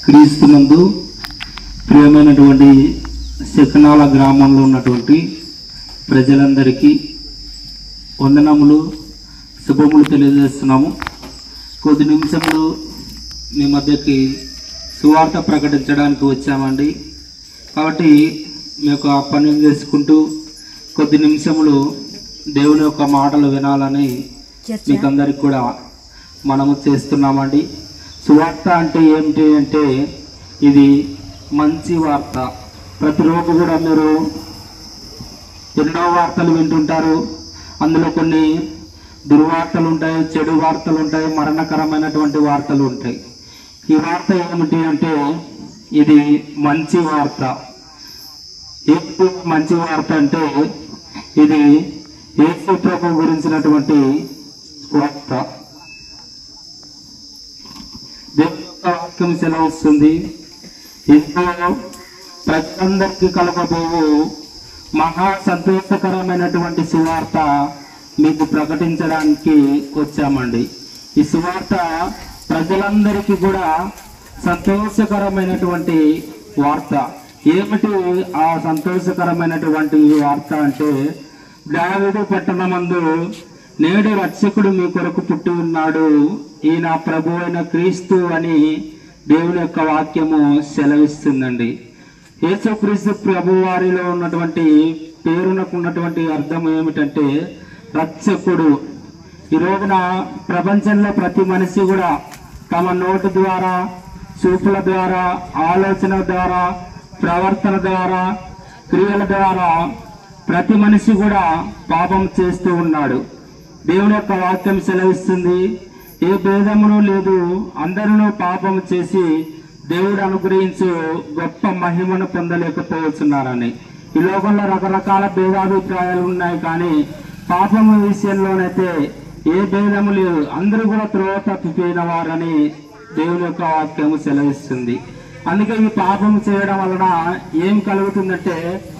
క్రీస్తునందు ప్రియమైనటువంటి శకనాల గ్రామంలో ఉన్నటువంటి ప్రజలందరికీ వందనములు శుభములు తెలియజేస్తున్నాము కొద్ది నిమిషంలో మీ మధ్యకి సువార్త ప్రకటించడానికి వచ్చామండి కాబట్టి మీ యొక్క పని చేసుకుంటూ కొద్ది నిమిషములు దేవుని యొక్క మాటలు వినాలని మీకు అందరికి కూడా మనము చేస్తున్నామండి సువార్త అంటే ఏమిటి అంటే ఇది మంచి వార్త ప్రతిరోజు కూడా మీరు ఎన్నో వార్తలు వింటుంటారు అందులో కొన్ని దుర్వార్తలు ఉంటాయి చెడు వార్తలు ఉంటాయి మరణకరమైనటువంటి వార్తలు ఉంటాయి ఈ వార్త ఏమిటి అంటే ఇది మంచి వార్త ఏంటి మంచి వార్త అంటే ఇది యేసు ప్రభు గురించినటువంటి వార్త దేవుని యొక్క వాక్యం సెలవుస్తుంది ఇంట్లో ప్రజలందరికీ కలగబోవు మహా సంతోషకరమైనటువంటి సువార్త మీకు ప్రకటించడానికి వచ్చామండి ఈ సువార్త ప్రజలందరికీ కూడా సంతోషకరమైనటువంటి వార్త ఏమిటి ఆ సంతోషకరమైనటువంటి వార్త అంటే దావిదు పట్టణమందు నేడు రక్షకుడు మీ కొరకు పుట్టి ఉన్నాడు ఈయన ప్రభు అయిన క్రీస్తు అని దేవుని యొక్క వాక్యము సెలవిస్తుందండి యేసుక్రీస్తు ప్రభు వారిలో ఉన్నటువంటి పేరునకు ఉన్నటువంటి అర్థం ఏమిటంటే రక్షకుడు ఈ రోజున ప్రపంచంలో ప్రతి మనిషి కూడా తమ నోటి ద్వారా చూపుల ద్వారా ఆలోచన ద్వారా ప్రవర్తన ద్వారా క్రియల ద్వారా ప్రతి మనిషి కూడా పాపం చేస్తూ ఉన్నాడు దేవుని యొక్క వాక్యం సెలవిస్తుంది ఏ భేదమును లేదు అందరూ పాపం చేసి దేవుడు అనుగ్రహించు గొప్ప మహిమను పొందలేకపోతున్నారని ఈ లోకంలో రకరకాల భేదాభిప్రాయాలు ఉన్నాయి కానీ పాపము విషయంలోనైతే ఏ భేదము లేదు అందరూ కూడా త్రోవ తప్పిపోయిన వారని దేవుని యొక్క వాక్యము సెలవిస్తుంది అందుకే ఈ పాపం చేయడం వలన ఏం కలుగుతుందంటే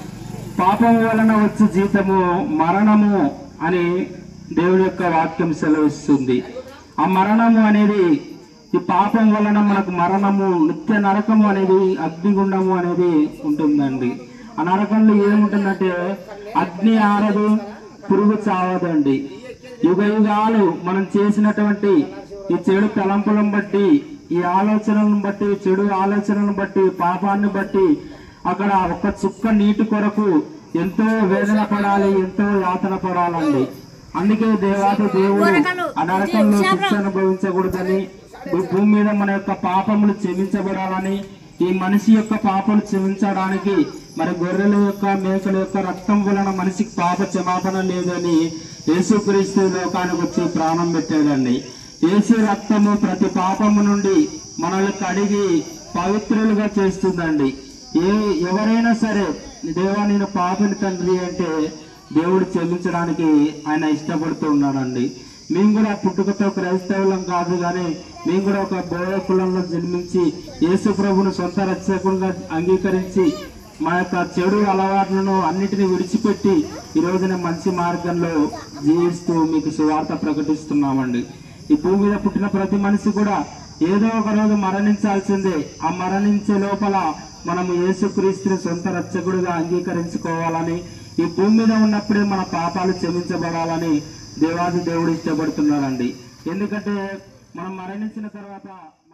పాపం వలన వచ్చే జీతము మరణము అని దేవుని యొక్క వాక్యం సెలవిస్తుంది ఆ మరణము అనేది ఈ పాపం వలన మనకు మరణము నిత్య నరకము అనేది అగ్నిగుండము అనేది ఉంటుందండి ఆ నరకంలో ఏముంటుందంటే అగ్ని ఆరదు పురుగు చావదండి యుగ యుగాలు మనం చేసినటువంటి ఈ చెడు తలంపులను బట్టి ఈ ఆలోచనలను బట్టి చెడు ఆలోచనలను బట్టి పాపాన్ని బట్టి అక్కడ ఒక చుక్క నీటి కొరకు ఎంతో వేదన పడాలి ఎంతో యాతన పడాలండి అందుకే దేవాది దేవుడు ఆ నరకంలో శిక్ష అనుభవించకూడదని ఈ భూమి మీద మన యొక్క పాపములు క్షమించబడాలని ఈ మనిషి యొక్క పాపలు క్షమించడానికి మరి గొర్రెల యొక్క మేకల యొక్క రక్తం వలన మనిషికి పాప క్షమాపణ లేదని యేసుక్రీస్తు లోకానికి వచ్చి ప్రాణం పెట్టాడండి యేసు రక్తము ప్రతి పాపము నుండి మనల్ని కడిగి పవిత్రులుగా చేస్తుందండి ఏ ఎవరైనా సరే దేవా నేను పాపిని తండ్రి అంటే దేవుడు క్షమించడానికి ఆయన ఇష్టపడుతూ ఉన్నాడండి మేము కూడా పుట్టుకతో క్రైస్తవులం కాదు కానీ మేము కూడా ఒక బోయ కులంలో జన్మించి యేసు ప్రభును సొంత రక్షకులుగా అంగీకరించి మా యొక్క చెడు అలవాట్లను అన్నిటిని విడిచిపెట్టి ఈ రోజున మంచి మార్గంలో జీవిస్తూ మీకు సువార్త ప్రకటిస్తున్నామండి ఈ భూమి మీద పుట్టిన ప్రతి మనిషి కూడా ఏదో ఒక రోజు మరణించాల్సిందే ఆ మరణించే లోపల మనము యేసుక్రీస్తుని సొంత రక్షకుడిగా అంగీకరించుకోవాలని ఈ భూమి మీద ఉన్నప్పుడే మన పాపాలు క్షమించబడాలని దేవాది దేవుడు ఇష్టపడుతున్నాడండి ఎందుకంటే మనం మరణించిన తర్వాత